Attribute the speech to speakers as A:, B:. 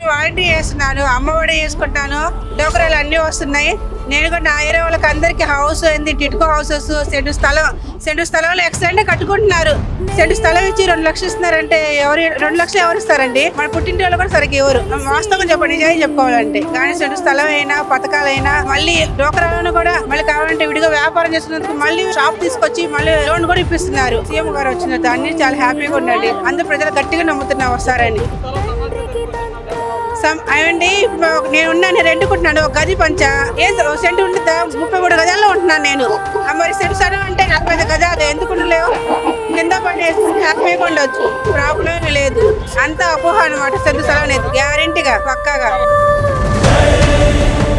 A: volunteer చేస్తున్నాను అమ్మఒడి చేసుకుంటాను డోకరాలు అన్నీ వస్తున్నాయి నేను కూడా నా ఏరియా వాళ్ళకి అందరికి హౌస్ ఏంది టిట్కో హౌసెస్ సెంటు స్థలం సెంటు స్థలంలో ఎక్సలెంట్ కట్టుకుంటున్నారు సెంటు స్థలం ఇచ్చి రెండు లక్షలు ఇస్తున్నారంటే ఎవరు రెండు లక్షలు ఎవరు ఇస్తారండి మన పుట్టింటి వాళ్ళు కూడా సరిగ్గా ఎవరు వాస్తవం చెప్పండి నిజంగా చెప్పుకోవాలంటే కానీ సెంటు స్థలం అయినా పథకాలైనా మళ్ళీ డోకరాలను కూడా మళ్ళీ కావాలంటే విడిగా వ్యాపారం చేస్తున్నందుకు మళ్ళీ షాప్ తీసుకొచ్చి మళ్ళీ లోన్ కూడా ఇప్పిస్తున్నారు సీఎం గారు వచ్చిన దాన్ని చాలా హ్యాపీగా ఉండండి అందరు ప్రజలు గట్టిగా నమ్ముతున్నా వస్తారని సమ్ అవండి నేను ఉన్నాను రెండుకుంటున్నాను ఒక గది పంచ ఏ సెంటు ఉంటుందా ముప్పై మూడు గజాల్లో ఉంటున్నాను నేను ఆ మరి సెంటు సడం అంటే నలభై ఐదు గజాలు ఎందుకు ఉండలేవు కింద పడేసి హ్యాపీగా ఉండొచ్చు ప్రాబ్లం లేదు అంత అపోహ అనమాట సెంటు స్థలం అనేది గ్యారంటీగా పక్కాగా